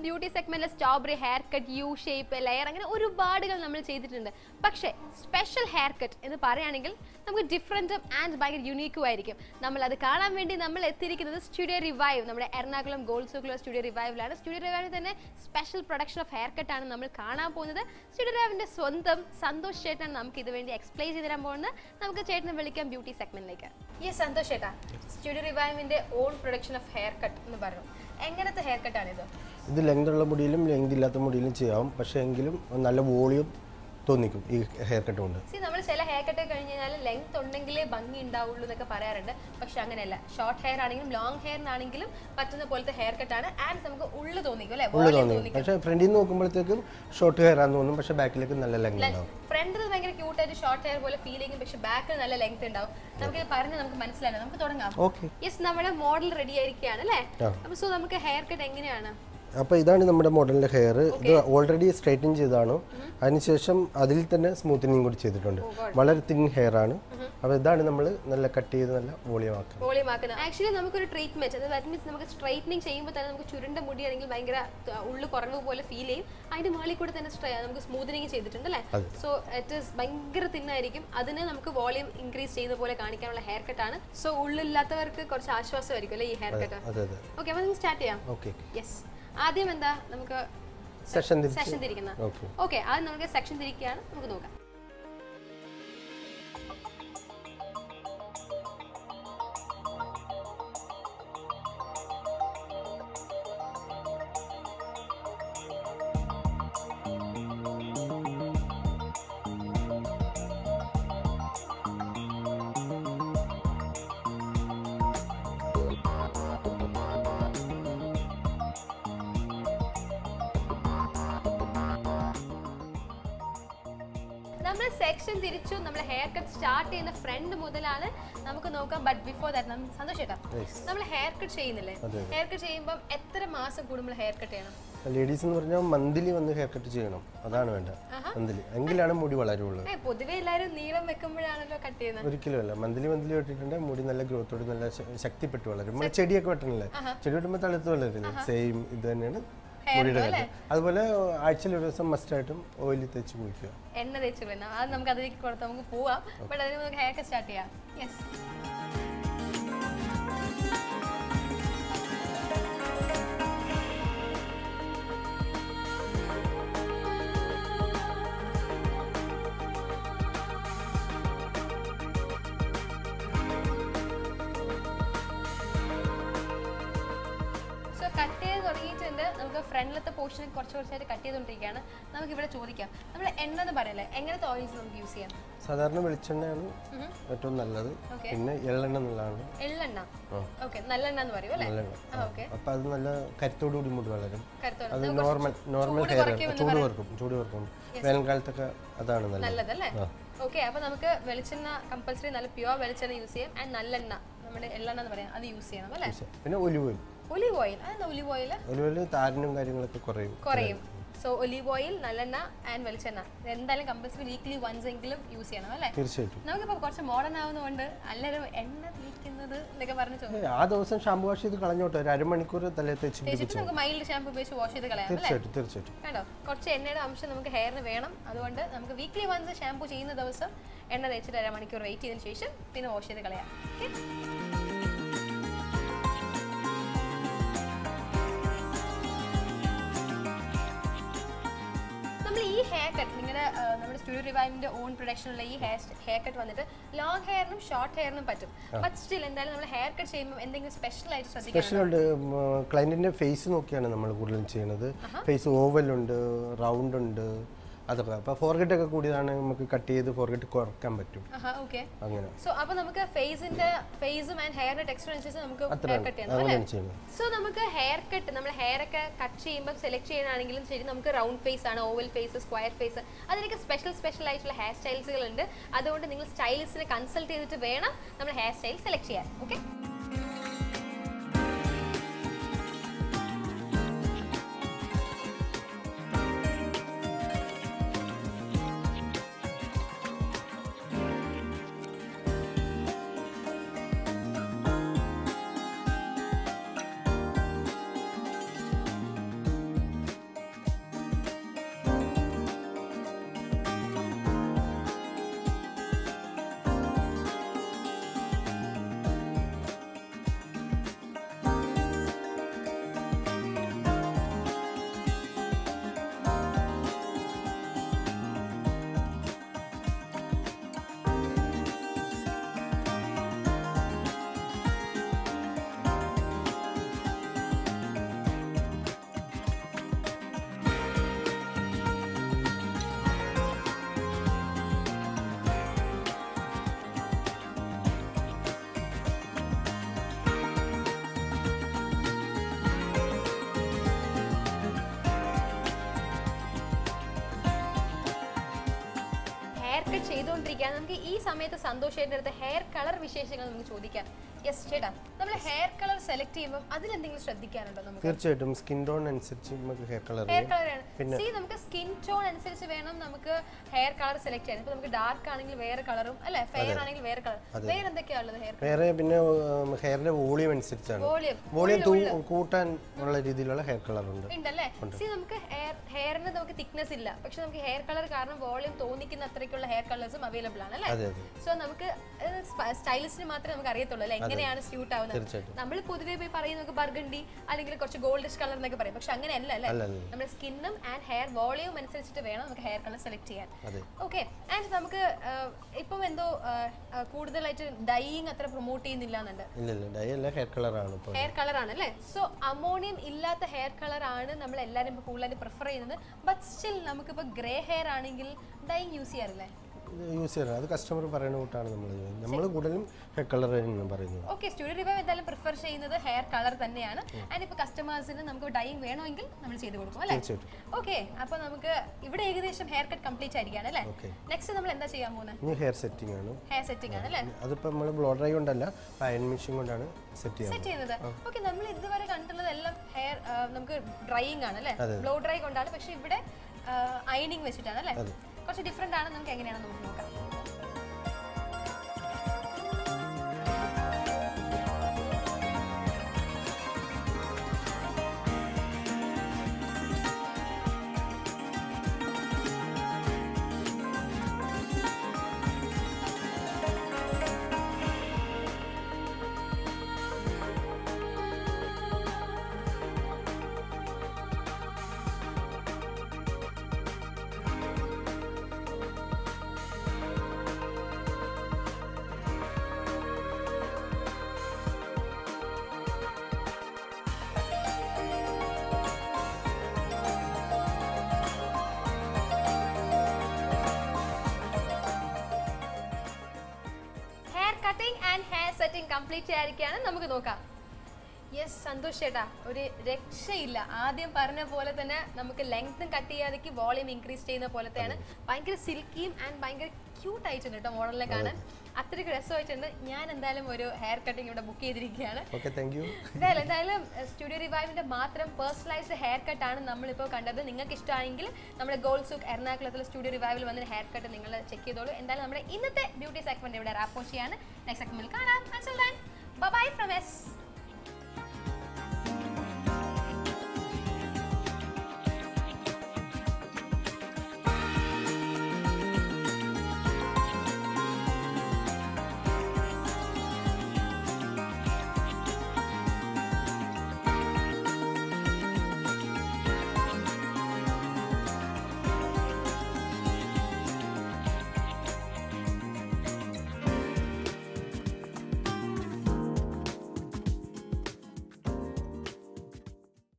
Beauty സെഗ്മെന്റിൽ strawberry hair cut U shape layer അങ്ങനെ ഒരുപാടുകൾ നമ്മൾ ചെയ്തിട്ടുണ്ട് പക്ഷേ സ്പെഷ്യൽ ഹെയർ കട്ട് എന്ന് പറയുകയാണെങ്കിൽ നമുക്ക് ഡിഫറെൻറ്റും ആൻഡ് ഭയങ്കര യുണീക്കും ആയിരിക്കും നമ്മൾ അത് കാണാൻ വേണ്ടി നമ്മൾ എത്തിയിരിക്കുന്നത് സ്റ്റുഡിയോ റിവൈവ് നമ്മുടെ എറണാകുളം ഗോൾഡ് സൂക്കുള്ള സ്റ്റുഡിയോ റിവൈവിലാണ് സ്റ്റുഡിയോ റിവൈവിൽ തന്നെ സ്പെഷ്യൽ പ്രൊഡക്ഷൻ ഓഫ് ഹെയർ കട്ടാണ് നമ്മൾ കാണാൻ പോകുന്നത് സ്റ്റുഡിയോ റിവൈവിൻ്റെ സ്വന്തം സന്തോഷ് ചേട്ടനാണ് നമുക്ക് ഇത് വേണ്ടി എക്സ്പ്ലെയിൻ ചെയ്ത് തരാൻ പോകുന്നത് നമുക്ക് ചേട്ടനെ വിളിക്കാം ബ്യൂട്ടി സെഗ്മെന്റിലേക്ക് ഈ സന്തോഷ് ചേട്ടാ സ്റ്റുഡിയോ റിവൈവിൻ്റെ own production of hair cut എന്ന് പറഞ്ഞു എങ്ങനത്തെ ഹെയർ കട്ടാണിത് ഇത് ലെങ്ത് ഉള്ള മുടിയിലും ലെങ്ത് ഇല്ലാത്ത മുടിയിലും ചെയ്യാം പക്ഷേ എങ്കിലും നല്ല വോളിയം തോന്നിക്കും ഈ ഹെയർ കട്ട് കൊണ്ട് സി നമ്മൾ ചില ഹെയർ കട്ട് കഴിഞ്ഞ് കഴിഞ്ഞാൽ ലെങ്ത് ഉണ്ടെങ്കിലേ ഭംഗി ഉണ്ടാവുള്ളൂ എന്നൊക്കെ പറയാറുണ്ട് പക്ഷെ അങ്ങനെയല്ല ഷോർട്ട് ഹെയർ ആണെങ്കിലും ലോങ് ഹെയറിനാണെങ്കിലും പറ്റുന്ന പോലത്തെ ഹെയർ കട്ടാണ് ആൻഡ് നമുക്ക് ഉള്ളു തോന്നിക്കും അല്ലെ ഉള്ളു തോന്നി പക്ഷേ ഫ്രണ്ടിൽ നിന്ന് നോക്കുമ്പോഴത്തേക്കും ഷോർട്ട് ഹെയർ ആണെന്ന് തോന്നും പക്ഷേ ബാക്കിലേക്ക് നല്ല ലെങ്ത് ഉണ്ടാവും ഫ്രണ്ടിൽ ഭയങ്കര ക്യൂട്ടായിട്ട് ഷോർട്ട് ഹെയർ പോലെ ഫീൽ ചെയ്യും പക്ഷെ ബാക്കിൽ നല്ല ലെങ്ത് ഉണ്ടാവും നമുക്ക് പറഞ്ഞ് നമുക്ക് മനസ്സിലാവും നമുക്ക് തുടങ്ങാം ഓക്കെ യെസ് നമ്മുടെ മോഡൽ റെഡി ആയിരിക്കുകയാണ് അല്ലേ ആ. അപ്പൊ സോ നമുക്ക് ഹെയർ കട്ട് എങ്ങനെയാണ് അപ്പോൾ ഇതാണ് നമ്മുടെ മോഡലിൻ്റെ ഹെയർ ഇത് ഓൾറെഡി സ്ട്രൈറ്റൻ ചെയ്തതാണ് അതിനുശേഷം അതിൽ തന്നെ സ്മൂത്തനിങ് കൂടി ചെയ്തിട്ടുണ്ട് വളരെ തിൻ ഹെയർ ആണ് അപ്പോൾ ഇതാണ് നമ്മൾ നല്ല കട്ട് ചെയ്ത് നല്ല വോളിയം ആക്കുക വോളിയം ആക്കുന്നത് ആക്ച്വലി നമുക്കൊരു ട്രീറ്റ്മെന്റ് അത് ദാറ്റ് മീൻസ് നമുക്ക് സ്ട്രൈറ്റനിങ് ചെയ്യുമ്പോൾ തന്നെ നമുക്ക് ചുരുണ്ട മുടിയാണെങ്കിൽ ഭയങ്കര ത- ഉള്ളു കുറവ് പോലെ ഫീൽ ചെയ്യും അതിന്റെ മുകളിൽ കൂടെ തന്നെ സ്ട്രൈ നമുക്ക് സ്മൂത്തനിങ് ചെയ്തിട്ടുണ്ട് അല്ലേ സോ ഇറ്റ് ഇസ് ഭയങ്കര തിന്നായിരിക്കും അതിന് നമുക്ക് വോളിയം ഇൻക്രീസ് ചെയ്യുന്ന പോലെ കാണിക്കാനുള്ള ഹെയർ കട്ടാണ് സോ ഉള്ളില്ലാത്തവർക്ക് കുറച്ച് ആശ്വാസമായിരിക്കും അല്ലേ ഈ ഹെയർ കട്ട് അതെ അതെ ഓക്കെ അപ്പോൾ നമുക്ക് സ്റ്റാർട്ട് ചെയ്യാം ഓക്കെ യെസ് ആദ്യം എന്താ നമുക്ക് സെഷൻ സെഷൻ തിരിക്കുന്ന ഓക്കെ ഓക്കെ ആദ്യം നമുക്ക് സെക്ഷൻ തിരിക്കുകയാണ് നമുക്ക് നോക്കാം നമ്മൾ സെക്ഷൻ തിരിച്ചു നമ്മൾ ഹെയർ കട്ട് സ്റ്റാർട്ട് ചെയ്യുന്ന ഫ്രണ്ട് മുതലാണ് നമുക്ക് നോക്കാം ബട്ട് ബിഫോർ ദാറ്റ് സന്തോഷം ചേട്ടാ Yes. നമ്മൾ ഹെയർ കട്ട് ചെയ്യുന്നില്ലേ അതെ, ഹെയർ കട്ട് ചെയ്യുമ്പോൾ എത്ര മാസം കൂടുമ്പോൾ ഹെയർ കട്ട് ചെയ്യണം ലേഡീസ് എന്ന് പറഞ്ഞാൽ മന്ത്ലി വന്ന് ഹെയർ കട്ട് ചെയ്യണം അതാണ് വേണ്ട മന്ത്ലി എങ്കിലാണ് മുടി വളരുള്ളൂ ഏ പൊതുവേ എല്ലാവരും നീളം വെക്കുമ്പോഴാണല്ലോ കട്ട് ചെയ്യുന്നത് ഒരിക്കലുമല്ല മന്ത്ലി മന്ത്ലി വെട്ടിട്ടുണ്ടെങ്കിൽ മുടി നല്ല ഗ്രോത്തോട് നല്ല ശ- ശക്തിപ്പെട്ട് വളരും നമ്മൾ ചെടിയൊക്കെ വെട്ടണില്ലേ ചെടി വെട്ടുമ്പോൾ തളുത്ത് വളരുന്നത് സെയിം ഇത് തന്നെയാണ് മുടിയുടെ കാര്യം അതുപോലെ ആഴ്ചയിൽ ഒരു ദിവസം മസ്റ്റായിട്ടും ഓയിൽ തേച്ച് കുളിക്കുക എണ്ണ തേച്ച് വേണം അത് നമുക്ക് അതിലേക്ക് കൊടുത്ത് നമുക്ക് പോവാം ബട്ട് അതിന് നമുക്ക് ഹെയർ കട്ട് സ്റ്റാർട്ട് ചെയ്യാം യെസ് സോ കട്ട് ചെയ്ത് തുടങ്ങിയിട്ടുണ്ട് നമുക്ക് ഫ്രണ്ടിലത്തെ പോർഷൻ കുറച്ച് കുറച്ചായിട്ട് കട്ട് ചെയ്തുകൊണ്ടിരിക്കുകയാണ് നമുക്ക് ഇവിടെ ചോദിക്കാം നമ്മൾ എണ്ണ എന്ന് പറയല്ലേ എങ്ങനത്തെ ഓയിൽസ് നമുക്ക് യൂസ് ചെയ്യാം സാധാരണ വെളിച്ചെണ്ണയാണ് ഏറ്റവും നല്ലത് Okay. പിന്നെ എള്ളെണ്ണ നല്ലതാണ് എള്ളെണ്ണ ആ. ഓക്കെ നല്ലെണ്ണ എന്ന് പറയും അല്ലേ നല്ലെണ്ണ ആ ഓക്കെ അപ്പം അത് നല്ല കരുത്തോടു കൂടി മുടി വളരും കരുത്തോളം അത് നോർമൽ നോർമൽ ഹെയർ ചൂട് കുറക്കും ചൂട് കുറക്കും വേനൽക്കാലത്തൊക്കെ അതാണ് നല്ലത് നല്ലതല്ലേ ആ. ഓക്കെ അപ്പൊ നമുക്ക് വെളിച്ചെണ്ണ കമ്പൽസറി നല്ല പ്യുവർ വെളിച്ചെണ്ണ യൂസ് ചെയ്യാം ആൻഡ് നല്ലെണ്ണ നമ്മുടെ എള്ളെണ്ണ എന്ന് പറയാം അത് യൂസ് ചെയ്യണം അല്ലേ പിന്നെ ഒലിവ് ഓയിൽ ഒലിവ് ഓയിൽ അതെന്താ ഒലിവ് ഓയിൽ ഒലിവ് ഓയിൽ താരനും കാര്യങ്ങളൊക്കെ കുറയും കുറയും സോ ഒലിവ് ഓയിൽ നല്ലെണ്ണ ആൻഡ് വെളിച്ചെണ്ണ ഇത് എന്തായാലും കമ്പൽസറി വീക്ക്ലി വൺസ് എങ്കിലും യൂസ് ചെയ്യണം അല്ലേ തീർച്ചയായിട്ടും നമുക്കിപ്പോ കുറച്ച് മോഡേൺ ആവുന്നതുകൊണ്ട് എല്ലാവരും എണ്ണ തേക്കുന്നത് എന്നൊക്കെ പറഞ്ഞു ചോദിച്ചു ഏയ്, ആ ദിവസം ഷാമ്പു വാഷ് ചെയ്ത് കളഞ്ഞോട്ടെ ഒരു അരമണിക്കൂർ തലേ തേച്ച് തേച്ചിട്ട് പിടിപ്പിച്ചു നമുക്ക് മൈൽഡ് ഷാമ്പു ഉപയോഗിച്ച് വാഷ് ചെയ്ത് കളയാം അല്ലേ തീർച്ചയായിട്ടും തീർച്ചയായിട്ടും കേട്ടോ കുറച്ച് എണ്ണയുടെ അംശം നമുക്ക് ഹെയറിന് വേണം അതുകൊണ്ട് നമുക്ക് വീക്ക്ലി വൺസ് ഷാമ്പു ചെയ്യുന്ന ദിവസം എണ്ണ തേച്ചിട്ട് അരമണിക്കൂർ വെയിറ്റ് ചെയ്തതിന് ശേഷം പിന്നെ വാഷ് ചെയ്ത് കളയാം Okay? നമ്മൾ ഈ ഹെയർ കട്ട് നിങ്ങളുടെ നമ്മുടെ സ്റ്റുഡിയോ റിവൈവിന്റെ ഓൺ പ്രൊഡക്ഷനുള്ള ഈ ഹെയർ ഹെയർ കട്ട് വന്നിട്ട് ലോങ് ഹെയറിനും ഷോർട്ട് ഹെയറിനും പറ്റും ബട്ട് സ്റ്റിൽ എന്തായാലും നമ്മൾ ഹെയർ കട്ട് ചെയ്യുമ്പോൾ എന്തെങ്കിലും സ്പെഷ്യൽ ആയിട്ട് ശ്രദ്ധിക്കണം സ്പെഷ്യൽ ഉണ്ട് ക്ലയൻറ്റിൻ്റെ ഫേസ് നോക്കിയാണ് നമ്മൾ കൂടുതലും ചെയ്യുന്നത് ഫേസ് ഓവൽ ഉണ്ട് റൗണ്ട് ഉണ്ട് അതൊക്കെ അപ്പോൾ ഫോർഗറ്റ് ഒക്കെ കൂടിയതാണ് നമുക്ക് കട്ട് ചെയ്ത് ഫോർഗറ്റ് കുറക്കാൻ പറ്റും ഓക്കെ അങ്ങനെ സോ അപ്പൊ നമുക്ക് ഫേസിന്റെ ഫേസും ആൻഡ് ഹെയറിന്റെ ടെക്സ്ചർ അനുസരിച്ച് നമുക്ക് അത്ര ഹെയർ കട്ട് ചെയ്യണം അല്ലേ അങ്ങനെയാണ് ചെയ്യുന്നത് സോ നമുക്ക് ഹെയർ കട്ട് നമ്മൾ ഹെയർ ഒക്കെ കട്ട് ചെയ്യുമ്പോൾ സെലക്ട് ചെയ്യാനാണെങ്കിലും ശരി നമുക്ക് റൗണ്ട് ഫേസ് ആണ് ഓവൽ ഫേസ് സ്ക്വയർ ഫേസ് അതിനൊക്കെ സ്പെഷ്യൽ സ്പെഷ്യൽ ആയിട്ടുള്ള ഹെയർ സ്റ്റൈൽസുകൾ ഉണ്ട് അതുകൊണ്ട് നിങ്ങൾ സ്റ്റൈലിസ്റ്റിനെ കൺസൾട്ട് ചെയ്തിട്ട് വേണം നമ്മൾ ഹെയർ സ്റ്റൈൽ സെലക്ട് ചെയ്യാൻ ഓക്കെ കട്ട് ചെയ്തുകൊണ്ടിരിക്കുകയാണ് നമുക്ക് ഈ സമയത്ത് സന്തോഷേട്ടൻ്റെ അടുത്ത് ഹെയർ കളർ വിശേഷങ്ങൾ നമുക്ക് ചോദിക്കാം യെസ് ചേട്ടാ നമ്മൾ ഹെയർ കളർ സെലക്ട് ചെയ്യുമ്പോൾ അതിലെന്തെങ്കിലും ശ്രദ്ധിക്കാനുണ്ടോ നമുക്ക് തീർച്ചയായിട്ടും സ്കിൻ ടോൺ അനുസരിച്ച് നമുക്ക് ഹെയർ കളർ ഹെയർ കളർ ആണ് പിന്നെ- സി നമുക്ക് സ്കിൻ ടോൺ അനുസരിച്ച് വേണം നമുക്ക് ഹെയർ കളർ സെലക്ട് ചെയ്യാൻ ഇപ്പൊ നമുക്ക് ഡാർക്ക് ആണെങ്കിൽ വേറെ കളറും അല്ലെ ഫെയർ ആണെങ്കിൽ വേറെ കളർ വേറെ എന്തൊക്കെയാ ഉള്ളത് ഹെയർ വേറെ പിന്നെ ഹെയറിന്റെ വോളിയം അനുസരിച്ചാണ് വോളിയം വോളിയം കൂട്ടാൻ ഉള്ള രീതിയിലുള്ള ഹെയർ കളർ ഉണ്ട് ഉണ്ടല്ലേ സി നമുക്ക് ഹെയർ ഹെയറിന് നമുക്ക് തിക്നെസ് ഇല്ല പക്ഷെ നമുക്ക് ഹെയർ കളർ കാരണം വോളിയം തോന്നിക്കുന്ന അത്രയ്ക്കുള്ള ഹെയർ കളേഴ്സും അവൈലബിൾ ആണ് അല്ലേ അതെ അതെ സോ നമുക്ക് സ്റ്റൈലിസ്റ്റിന് മാത്രമേ നമുക്ക് അറിയത്തുള്ളൂ അല്ലെ എങ്ങനെയാണ് സ്യൂട്ട് ആവുന്നത് തീർച്ചയായിട്ടും നമ്മൾ പൊതുവേ പോയി പറയുന്നത് ബർഗണ്ടി അല്ലെങ്കിൽ കുറച്ച് ഗോൾഡിഷ് കളർ എന്നൊക്കെ പറയും പക്ഷെ അങ്ങനെയല്ല അല്ലേ അല്ല അല്ല നമ്മുടെ സ്കിന്നും ആൻഡ് ഹെയർ വോളിയം അനുസരിച്ചിട്ട് വേണം നമുക്ക് ഹെയർ കളർ സെലക്ട് ചെയ്യാൻ അതെ ഓക്കെ ആൻഡ് നമുക്ക് ആഹ്, ഇപ്പം എന്തോ ആഹ്, ആഹ്, കൂടുതലായിട്ട് ഡൈയിങ് അത്ര പ്രൊമോട്ട് ചെയ്യുന്നില്ല എന്നുണ്ട് ഇല്ല ഇല്ല ഡൈ അല്ല ഹെയർ കളറാണ് ഇപ്പോൾ ഹെയർ കളർ ആണ് അല്ലേ സോ അമോണിയം ഇല്ലാത്ത ഹെയർ കളർ ആണ് നമ്മൾ എല്ലാവരും ഇപ്പോൾ കൂടുതലായിട്ട് പ്രിഫർ ചെയ്യുന്നത് ബട്ട് സ്റ്റിൽ നമുക്കിപ്പോൾ ഗ്രേ ഹെയർ ആണെങ്കിൽ ഡൈയിങ് യൂസ് ചെയ്യാറില്ലേ യൂസ് ചെയ്യണം അത് കസ്റ്റമർ പറയുന്ന കൂട്ടാണ് നമ്മൾ നമ്മൾ കൂടുതലും ഹെയർ കളർ തന്നെയാണ് പറയുന്നത് ഓക്കെ സ്റ്റുഡിയോ റിവൈവ് എന്തായാലും പ്രിഫർ ചെയ്യുന്നത് ഹെയർ കളർ തന്നെയാണ് ആൻഡ് ഇപ്പോൾ കസ്റ്റമേഴ്സിന് നമുക്ക് ഡൈയിങ് വേണമെങ്കിൽ നമ്മൾ ചെയ്ത് കൊടുക്കും അല്ലേ തീർച്ചയായിട്ടും ഓക്കെ അപ്പോൾ നമുക്ക് ഇവിടെ ഏകദേശം ഹെയർ കട്ട് കംപ്ലീറ്റ് ആയിരിക്കുകയാണ് അല്ലേ ഓക്കെ നെക്സ്റ്റ് നമ്മൾ എന്താ ചെയ്യാൻ പോകുന്നത് ഇനി ഹെയർ സെറ്റിംഗ് ആണ് ഹെയർ സെറ്റിംഗ് ആണ് അല്ലേ അതിപ്പോൾ നമ്മൾ ബ്ലോ ഡ്രൈ കൊണ്ടല്ല അയൺ മെഷീൻ കൊണ്ടാണ് സെറ്റ് ചെയ്യുന്നത് സെറ്റ് ചെയ്യുന്നത് ഓക്കെ നമ്മൾ ഇതുവരെ കണ്ടുള്ളത് എല്ലാം ഹെയർ നമുക്ക് ഡ്രൈയിങ് ആണ് അല്ലേ അതെ. ബ്ലോ ഡ്രൈ കൊണ്ടാണ് പക്ഷെ ഇവിടെ അയണിങ് വെച്ചിട്ടാണ് അല്ലേ അതെ. കുറച്ച് ഡിഫറെന്റ് ആണ് നമുക്ക് എങ്ങനെയാണെന്ന് നമുക്ക് നോക്കാം hair cutting and hair setting complete ആയിരിക്കാണ് നമുക്ക് നോക്കാം യെസ് സന്തോഷ് ചേട്ടാ ഒരു രക്ഷയില്ല ആദ്യം പറഞ്ഞ പോലെ തന്നെ നമുക്ക് ലെങ്ത്തും കട്ട് ചെയ്യാതേക്ക് വോളിയം ഇൻക്രീസ് ചെയ്യുന്ന പോലത്തെയാണ് ഭയങ്കര സിൽക്കിയും ആൻഡ് ഭയങ്കര ക്യൂട്ട് ആയിട്ടുണ്ട് കേട്ടോ മോഡലിനെ കാണാൻ അത്രയ്ക്ക് രസമായിട്ടുണ്ട് ഞാൻ എന്തായാലും ഒരു ഹെയർ കട്ടിംഗ് ഇവിടെ ബുക്ക് ചെയ്തിരിക്കുകയാണ് ഓക്കെ താങ്ക് യു എന്തായാലും എന്തായാലും സ്റ്റുഡിയോ റിവൈവിന്റെ മാത്രം പേഴ്സണലൈസ്ഡ് ഹെയർ കട്ട് ആണ് നമ്മളിപ്പോൾ കണ്ടത് നിങ്ങൾക്ക് ഇഷ്ടമാണെങ്കിൽ നമ്മുടെ ഗോൾഡ് സൂക്ക് എറണാകുളത്തിലെ സ്റ്റുഡിയോ റിവൈവിൽ വന്ന ഹെയർ കട്ട് നിങ്ങൾ ചെക്ക് ചെയ്തോളൂ എന്തായാലും നമ്മുടെ ഇന്നത്തെ ബ്യൂട്ടി സെഗ്മെന്റ് ഇവിടെ റാപ്പോഷിയാണ് നെക്സ്റ്റ് സെഗ്മെന്റിൽ കാണാം ബൈ ഫ്രം എസ്